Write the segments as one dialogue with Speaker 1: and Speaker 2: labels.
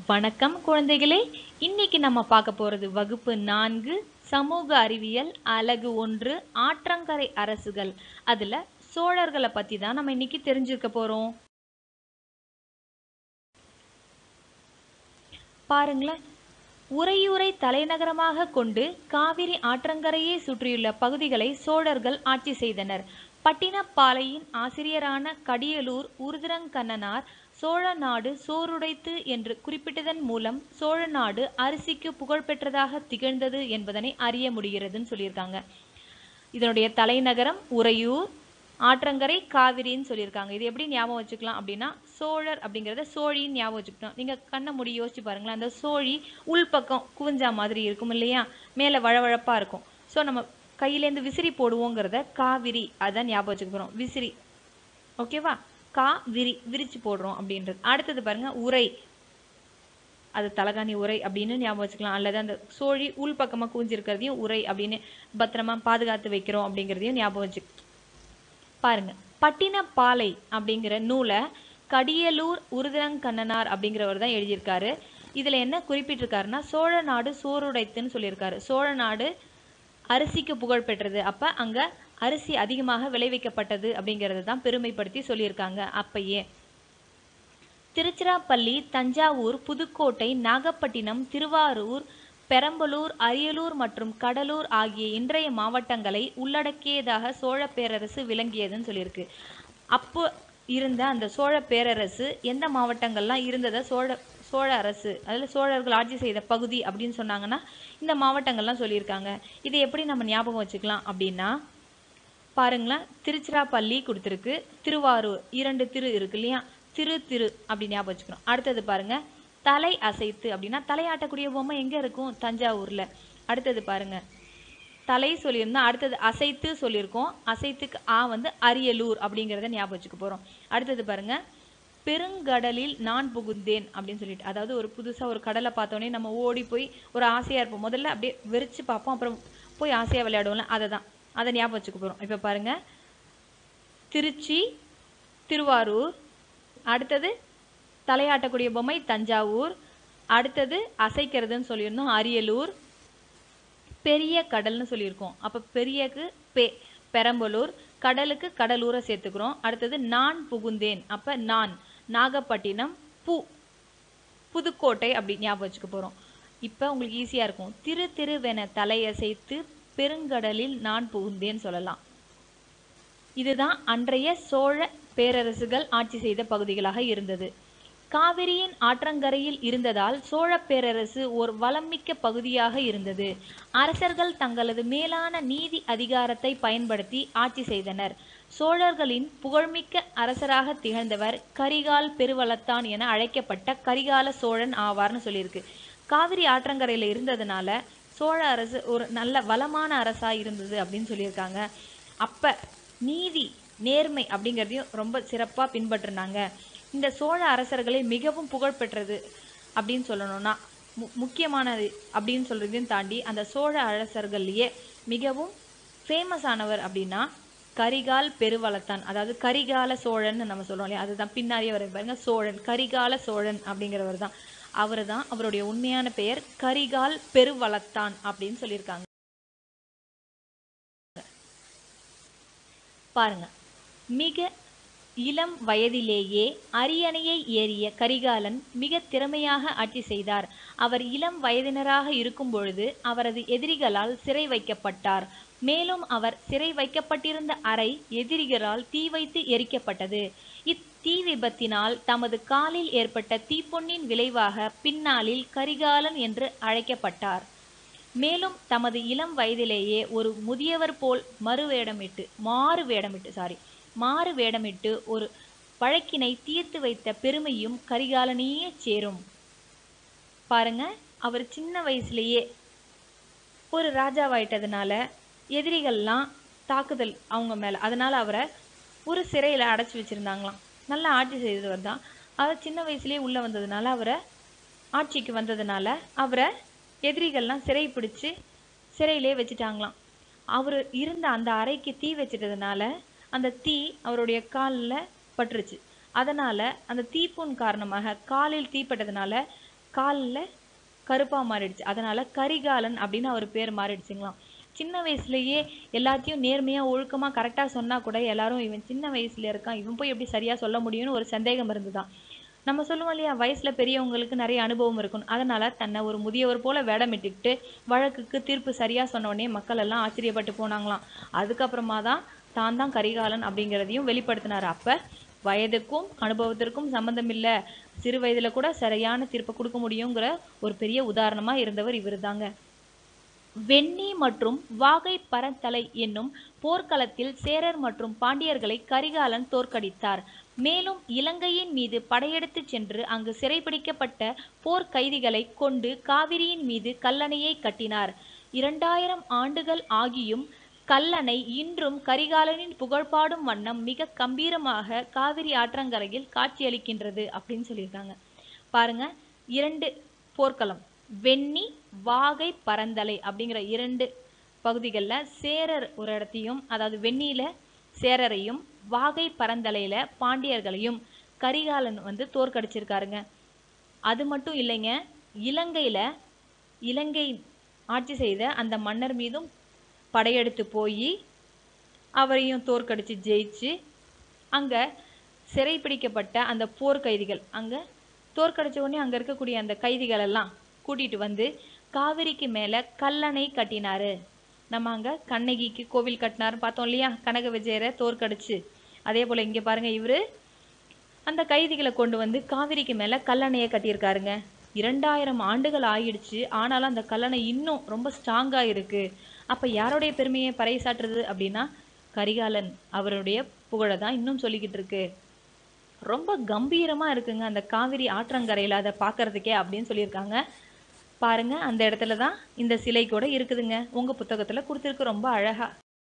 Speaker 1: வணக்கம் குழந்தைகளே இன்னைக்கு நம்ம பார்க்க போறது வகுப்பு நான்கு சமூக அறிவியல் அலகு ஒன்று ஆற்றங்கரை அரசுகள் அதுல சோழர்களை பத்தி தான் நம்ம இன்னைக்கு தெரிஞ்சுக்க போறோம் பாருங்களேன் உறையூரை தலைநகரமாக கொண்டு காவிரி ஆற்றங்கரையை சுற்றியுள்ள பகுதிகளை சோழர்கள் ஆட்சி செய்தனர் பட்டினப்பாலையின் ஆசிரியரான கடியலூர் உருதிரங்கண்ணனார் சோழ நாடு சோறுடைத்து என்று குறிப்பிட்டதன் மூலம் சோழ நாடு அரிசிக்கு புகழ்பெற்றதாக திகழ்ந்தது என்பதனை அறிய முடிகிறதுன்னு சொல்லியிருக்காங்க இதனுடைய தலைநகரம் உறையூர் ஆற்றங்கரை காவிரின்னு சொல்லியிருக்காங்க இது எப்படி ஞாபகம் வச்சுக்கலாம் அப்படின்னா சோழர் அப்படிங்கிறத சோழின்னு ஞாபகம் வச்சுக்கணும் நீங்கள் கண்ணை மூடி யோசிச்சு பாருங்களேன் அந்த சோழி உள்பக்கம் குவிஞ்சா மாதிரி இருக்கும் இல்லையா மேலே வழவழப்பாக இருக்கும் ஸோ நம்ம கையிலேருந்து விசிறி போடுவோங்கிறத காவிரி அதான் ஞாபகம் வச்சுக்க போகிறோம் விசிறி ஓகேவா கா விரி விரிச்சு போடுறோம் அப்படின்றது அடுத்தது பாருங்க உரை அது தலகாணி உரை அப்படின்னு ஞாபகம் வச்சுக்கலாம் அல்லது அந்த சோழி உள் பக்கமாக குவிஞ்சிருக்கிறதையும் உரை அப்படின்னு பத்திரமா பாதுகாத்து வைக்கிறோம் அப்படிங்கிறதையும் ஞாபகம் வச்சு பாருங்க பட்டினப்பாலை அப்படிங்கிற நூலை கடியலூர் உருதிரங்கண்ணனார் அப்படிங்கிறவர் தான் எழுதியிருக்காரு இதுல என்ன குறிப்பிட்டிருக்காருன்னா சோழ நாடு சோறுடைத்துன்னு சொல்லியிருக்காரு சோழ நாடு அரிசிக்கு புகழ் பெற்றது அப்ப அங்க அரிசி அதிகமாக விளைவிக்கப்பட்டது அப்படிங்கிறது தான் பெருமைப்படுத்தி சொல்லியிருக்காங்க அப்பயே திருச்சிராப்பள்ளி தஞ்சாவூர் புதுக்கோட்டை நாகப்பட்டினம் திருவாரூர் பெரம்பலூர் அரியலூர் மற்றும் கடலூர் ஆகிய இன்றைய மாவட்டங்களை உள்ளடக்கியதாக சோழ பேரரசு விளங்கியதுன்னு சொல்லியிருக்கு அப்போ இருந்த அந்த சோழ பேரரசு எந்த மாவட்டங்கள்லாம் இருந்ததை சோழ சோழ அரசு அதில் சோழர்கள் ஆட்சி செய்த பகுதி அப்படின்னு சொன்னாங்கன்னா இந்த மாவட்டங்கள்லாம் சொல்லியிருக்காங்க இதை எப்படி நம்ம ஞாபகம் வச்சுக்கலாம் அப்படின்னா பாருங்களேன் திருச்சிராப்பள்ளி கொடுத்துருக்கு திருவாரூர் இரண்டு திரு இருக்கு இல்லையா திரு திரு அப்படி ஞாபகம் வச்சுக்கணும் அடுத்தது பாருங்க தலை அசைத்து அப்படின்னா தலையாட்டக்கூடிய பொம்மை எங்க இருக்கும் தஞ்சாவூர்ல அடுத்தது பாருங்க தலை சொல்லியிருந்தோம் அடுத்தது அசைத்து சொல்லியிருக்கோம் அசைத்துக்கு ஆ வந்து அரியலூர் அப்படிங்கிறத ஞாபகம் வச்சுக்க போறோம் அடுத்தது பாருங்க பெருங்கடலில் நான் புகுந்தேன் அப்படின்னு சொல்லிட்டு அதாவது ஒரு புதுசா ஒரு கடலை பார்த்தோன்னே நம்ம ஓடி போய் ஒரு ஆசையா இருப்போம் முதல்ல அப்படியே வெறிச்சு பார்ப்போம் அப்புறம் போய் ஆசையா விளையாடுவோம்ல அதை தான் அதை ஞாபகம் வச்சுக்க போறோம் இப்போ பாருங்க திருச்சி திருவாரூர் அடுத்தது தலையாட்டக்கூடிய பொம்மை தஞ்சாவூர் அடுத்தது அசைக்கிறதுன்னு சொல்லியிருந்தோம் அரியலூர் பெரிய கடல்னு சொல்லியிருக்கோம் அப்போ பெரியக்கு பெ பெரம்பலூர் கடலுக்கு கடலூரை சேர்த்துக்கிறோம் அடுத்தது நான் புகுந்தேன் அப்போ நான் நாகப்பட்டினம் பூ புதுக்கோட்டை அப்படி ஞாபகம் வச்சுக்க போகிறோம் இப்போ உங்களுக்கு ஈஸியாக இருக்கும் திரு திருவென தலையசைத்து பெருங்கடலில் நான் புகுந்தேன் சொல்லலாம் இதுதான் அன்றைய சோழ பேரரசுகள் ஆட்சி செய்த பகுதிகளாக இருந்தது காவிரியின் ஆற்றங்கரையில் இருந்ததால் சோழ பேரரசு ஓர் வளமிக்க பகுதியாக இருந்தது அரசர்கள் தங்களது மேலான நீதி அதிகாரத்தை பயன்படுத்தி ஆட்சி செய்தனர் சோழர்களின் புகழ்மிக்க அரசராக திகழ்ந்தவர் கரிகால் பெருவளத்தான் என அழைக்கப்பட்ட கரிகால சோழன் ஆவார்னு சொல்லியிருக்கு காவிரி ஆற்றங்கரையில் இருந்ததுனால சோழ அரசு ஒரு நல்ல வளமான அரசா இருந்தது அப்படின்னு சொல்லியிருக்காங்க அப்ப நீதி நேர்மை அப்படிங்கிறதையும் ரொம்ப சிறப்பாக பின்பற்றினாங்க இந்த சோழ அரசர்களே மிகவும் புகழ் பெற்றது அப்படின்னு சொல்லணும்னா மு முக்கியமானது அப்படின்னு சொல்றதையும் தாண்டி அந்த சோழ அரசர்கள்லயே மிகவும் ஃபேமஸ் ஆனவர் அப்படின்னா கரிகால் பெருவளத்தான் அதாவது கரிகால சோழன் நம்ம சொல்றோம் இல்லையா அதுதான் பின்னாடியே வர பாருங்க சோழன் கரிகால சோழன் அப்படிங்கிறவர் தான் அவர் தான் அவருடைய உண்மையான பெயர் கரிகால் பெருவளத்தான் அப்படின்னு சொல்லியிருக்காங்க பாருங்க மிக இளம் வயதிலேயே அரியணையை ஏறிய கரிகாலன் மிக திறமையாக ஆட்சி செய்தார் அவர் இளம் வயதினராக இருக்கும் பொழுது அவரது எதிரிகளால் சிறை வைக்கப்பட்டார் மேலும் அவர் சிறை வைக்கப்பட்டிருந்த அறை எதிரிகளால் தீ வைத்து எரிக்கப்பட்டது இத்தீ விபத்தினால் தமது காலில் ஏற்பட்ட தீப்பொன்னின் விளைவாக பின்னாளில் கரிகாலன் என்று அழைக்கப்பட்டார் மேலும் தமது இளம் வயதிலேயே ஒரு முதியவர் போல் மறு வேடமிட்டு மாறு வேடமிட்டு சாரி மாறு வேடமிட்டு ஒரு வழக்கினை தீர்த்து வைத்த பெருமையும் கரிகாலனையே சேரும் பாருங்க அவர் சின்ன வயசுலயே ஒரு ராஜாவாயிட்டதுனால எதிரிகள்லாம் தாக்குதல் அவங்க மேல அதனால அவரை ஒரு சிறையில அடைச்சி வச்சிருந்தாங்களாம் நல்லா ஆட்சி செய்தவர் தான் அவர் சின்ன வயசுலயே உள்ள வந்ததுனால அவரை ஆட்சிக்கு வந்ததுனால அவரை எதிரிகள்லாம் சிறை பிடிச்சு சிறையிலே வச்சுட்டாங்களாம் அவர் இருந்த அந்த அறைக்கு தீ வச்சிட்டதுனால அந்த தீ அவருடைய காலில் பட்டுருச்சு அதனால அந்த தீப்புண் காரணமாக காலில் தீப்பட்டதுனால காலில் கருப்பா மாறிடுச்சு அதனால கரிகாலன் அப்படின்னு அவர் பேர் மாறிடுச்சுங்களாம் சின்ன வயசுலயே எல்லாத்தையும் நேர்மையா ஒழுக்கமா கரெக்டா சொன்னா கூட எல்லாரும் இவன் சின்ன வயசுல இருக்கான் இவன் போய் எப்படி சரியா சொல்ல முடியும்னு ஒரு சந்தேகம் இருந்துதான் நம்ம சொல்லுவோம் இல்லையா வயசுல பெரியவங்களுக்கு நிறைய அனுபவம் இருக்கும் அதனால தன்னை ஒரு முதியவர் போல வேடமிட்டுக்கிட்டு வழக்குக்கு தீர்ப்பு சரியா சொன்ன உடனே மக்கள் எல்லாம் ஆச்சரியப்பட்டு போனாங்களாம் அதுக்கப்புறமா தான் தான் தான் கரிகாலன் அப்படிங்கிறதையும் வெளிப்படுத்தினார் அப்ப வயதுக்கும் அனுபவத்திற்கும் சம்பந்தம் இல்ல சிறு வயதுல கூட சரியான தீர்ப்பை கொடுக்க முடியுங்கிற ஒரு பெரிய உதாரணமா இருந்தவர் இவர்தாங்க வெண்ணி மற்றும் வாகை பரந்தலை என்னும் போர்க்களத்தில் சேரர் மற்றும் பாண்டியர்களை கரிகாலன் தோற்கடித்தார் மேலும் இலங்கையின் மீது படையெடுத்துச் சென்று அங்கு சிறைபிடிக்கப்பட்ட போர்க் கைதிகளை கொண்டு காவிரியின் மீது கல்லணையை கட்டினார் இரண்டாயிரம் ஆண்டுகள் ஆகியும் கல்லணை இன்றும் கரிகாலனின் புகழ்பாடும் வண்ணம் மிக கம்பீரமாக காவிரி ஆற்றங்கரையில் காட்சியளிக்கின்றது அப்படின்னு சொல்லியிருக்காங்க பாருங்க இரண்டு போர்க்களம் வெண்ணி வாகை பரந்தலை அப்படிங்கிற இரண்டு பகுதிகளில் சேரர் ஒரு இடத்தையும் அதாவது வெண்ணியில சேரரையும் வாகை பரந்தலையில பாண்டியர்களையும் கரிகாலன் வந்து தோற்கடிச்சிருக்காருங்க அது மட்டும் இல்லைங்க இலங்கையில இலங்கை ஆட்சி செய்த அந்த மன்னர் மீதும் படையெடுத்து போய் அவரையும் தோற்கடிச்சு ஜெயிச்சு அங்க சிறைப்பிடிக்கப்பட்ட அந்த போர் கைதிகள் அங்க தோற்கடிச்ச உடனே அங்க இருக்கக்கூடிய அந்த கைதிகள் எல்லாம் கூட்டிட்டு வந்து காவிரிக்கு மேல கல்லணை கட்டினாரு நம்ம அங்க கண்ணகிக்கு கோவில் கட்டினாரு பார்த்தோம் இல்லையா கனக விஜயரை தோற்கடிச்சு அதே போல இங்க பாருங்க இவரு அந்த கைதிகளை கொண்டு வந்து காவிரிக்கு மேல கல்லணையை கட்டியிருக்காருங்க இரண்டாயிரம் ஆண்டுகள் ஆயிடுச்சு ஆனாலும் அந்த கல்லணை இன்னும் ரொம்ப ஸ்ட்ராங்கா இருக்கு அப்ப யாருடைய பெருமையை பறைசாற்றுறது அப்படின்னா கரிகாலன் அவருடைய புகழை தான் இன்னும் சொல்லிக்கிட்டு இருக்கு ரொம்ப கம்பீரமா இருக்குங்க அந்த காவிரி ஆற்றங்கரையில அதை பார்க்கறதுக்கே அப்படின்னு சொல்லியிருக்காங்க பாருங்க அந்த இடத்துல தான் இந்த சிலை கூட இருக்குதுங்க உங்க புத்தகத்துல கொடுத்துருக்கு ரொம்ப அழகா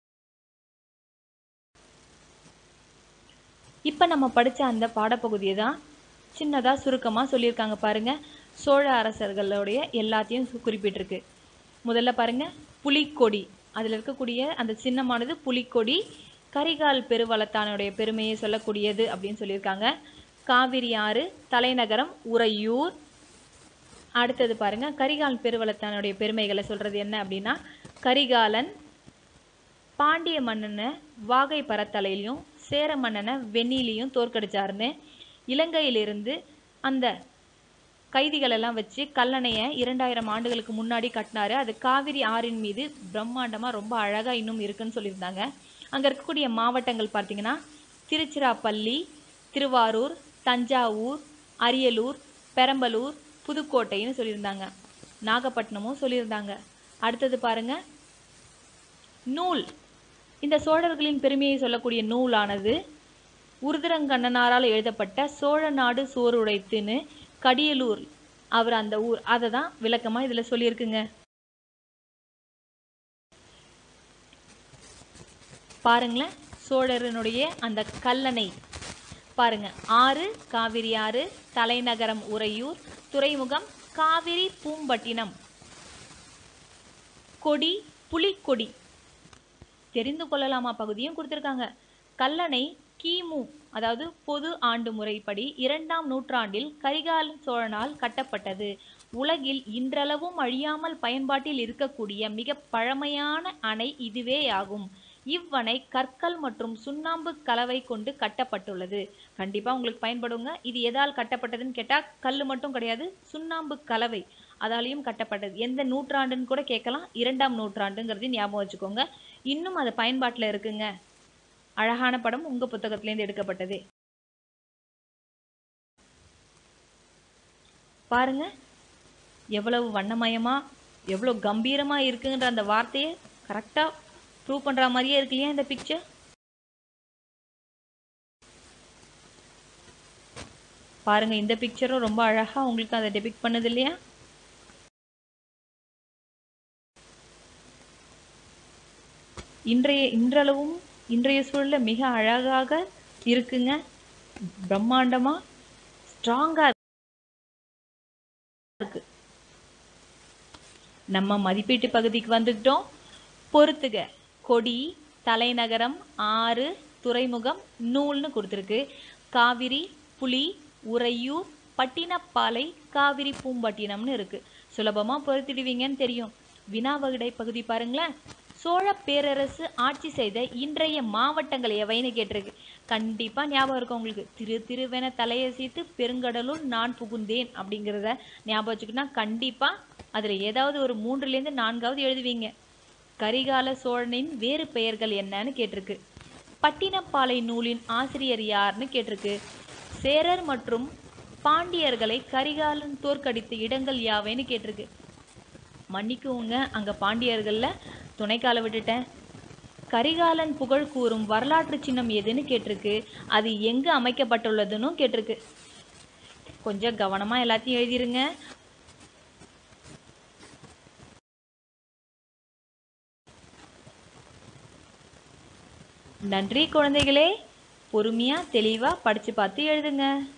Speaker 1: இப்ப நம்ம படிச்ச அந்த பாடப்பகுதியை தான் சின்னதா சுருக்கமா சொல்லியிருக்காங்க பாருங்க சோழ அரசர்களுடைய எல்லாத்தையும் சு- குறிப்பிட்டிருக்கு முதல்ல பாருங்க புலிக்கொடி அதுல இருக்கக்கூடிய அந்த சின்னமானது புலிக்கொடி கரிகால் பெருவளத்தானுடைய பெருமையை சொல்லக்கூடியது அப்படின்னு சொல்லியிருக்காங்க காவிரி ஆறு தலைநகரம் உறையூர் அடுத்தது பாருங்க கரிகால் பெருவளத்தானுடைய பெருமைகளை சொல்றது என்ன அப்படின்னா கரிகாலன் பாண்டிய மன்னனை வாகை பரத்தலையிலையும் சேர மன்னனை வெண்ணிலையும் தோற்கடிச்சாருன்னு இலங்கையிலிருந்து அந்த கைதிகள் எல்லாம் வச்சு கல்லணையை இரண்டாயிரம் ஆண்டுகளுக்கு முன்னாடி கட்டினாரு அது காவிரி ஆறின் மீது பிரம்மாண்டமா ரொம்ப அழகா இன்னும் இருக்குன்னு சொல்லியிருந்தாங்க அங்க இருக்கக்கூடிய மாவட்டங்கள் பார்த்தீங்கன்னா திருச்சிராப்பள்ளி திருவாரூர் தஞ்சாவூர் அரியலூர் பெரம்பலூர் புதுக்கோட்டைன்னு சொல்லியிருந்தாங்க நாகப்பட்டினமும் சொல்லியிருந்தாங்க அடுத்தது பாருங்க நூல் இந்த சோழர்களின் பெருமையை சொல்லக்கூடிய நூலானது உருதிரங்கண்ணனாரால் எழுதப்பட்ட சோழ நாடு சோறுடைத்துன்னு கடியலூர் அவர் அந்த ஊர் அதை தான் விளக்கமா இதுல சொல்லியிருக்குங்க பாருங்களேன் சோழரனுடைய அந்த கல்லணை பாருங்க ஆறு காவிரி ஆறு தலைநகரம் உறையூர் துறைமுகம் காவிரி பூம்பட்டினம் கொடி புலிக்கொடி தெரிந்து கொள்ளலாமா பகுதியும் கொடுத்திருக்காங்க கல்லணை கிமு அதாவது பொது ஆண்டு முறைப்படி இரண்டாம் நூற்றாண்டில் கரிகால சோழனால் கட்டப்பட்டது உலகில் இன்றளவும் அழியாமல் பயன்பாட்டில் இருக்கக்கூடிய மிக பழமையான அணை இதுவேயாகும் இவ்வணை கற்கள் மற்றும் சுண்ணாம்பு கலவை கொண்டு கட்டப்பட்டுள்ளது கண்டிப்பா உங்களுக்கு பயன்படுங்க இது எதால் கட்டப்பட்டதுன்னு கேட்டா கல் மட்டும் கிடையாது சுண்ணாம்பு கலவை அதாலையும் கட்டப்பட்டது எந்த நூற்றாண்டுன்னு கூட கேட்கலாம் இரண்டாம் நூற்றாண்டுங்கிறதையும் ஞாபகம் வச்சுக்கோங்க இன்னும் அது பயன்பாட்டுல இருக்குங்க அழகான படம் உங்க புத்தகத்திலேருந்து எடுக்கப்பட்டது பாருங்க எவ்வளவு வண்ணமயமா எவ்வளவு கம்பீரமா இருக்குன்ற அந்த வார்த்தையை கரெக்டா ப்ரூவ் பண்ற மாதிரியே இருக்கு இல்லையா இந்த பிக்சர் பாருங்க இந்த பிக்சரும் ரொம்ப அழகா உங்களுக்கு அதை டெபிக் பண்ணுது இல்லையா இன்றைய இன்றளவும் இன்றைய சூழல்ல மிக அழகாக இருக்குங்க பிரம்மாண்டமா ஸ்ட்ராங்கா இருக்கு நம்ம மதிப்பீட்டு பகுதிக்கு வந்துட்டோம் பொறுத்துக கொடி தலைநகரம் ஆறு துறைமுகம் நூல்னு கொடுத்துருக்கு காவிரி புலி உறையூர் பட்டினப்பாலை காவிரி பூம்பட்டினம்னு இருக்கு சுலபமா பொறுத்திடுவீங்கன்னு தெரியும் வினாவகடை பகுதி பாருங்களேன் சோழ பேரரசு ஆட்சி செய்த இன்றைய மாவட்டங்கள் எவைன்னு கேட்டிருக்கு கண்டிப்பா ஞாபகம் இருக்கும் உங்களுக்கு திரு திருவென தலையசைத்து பெருங்கடலுள் நான் புகுந்தேன் அப்படிங்கிறத ஞாபகம் வச்சுக்கிட்டா கண்டிப்பா அதுல ஏதாவது ஒரு மூன்றுல இருந்து நான்காவது எழுதுவீங்க கரிகால சோழனின் வேறு பெயர்கள் என்னன்னு கேட்டிருக்கு பட்டினப்பாலை நூலின் ஆசிரியர் யாருன்னு கேட்டிருக்கு சேரர் மற்றும் பாண்டியர்களை கரிகாலன் தோற்கடித்த இடங்கள் யாவைன்னு கேட்டிருக்கு மன்னிக்குங்க அங்க பாண்டியர்கள்ல துணைக்கால விட்டுட்டேன் கரிகாலன் புகழ் கூறும் வரலாற்று சின்னம் எதுன்னு கேட்டிருக்கு அது எங்க அமைக்கப்பட்டுள்ளதுன்னு கேட்டிருக்கு கொஞ்சம் கவனமா எல்லாத்தையும் எழுதிருங்க நன்றி குழந்தைகளே பொறுமையா தெளிவா படிச்சு பார்த்து எழுதுங்க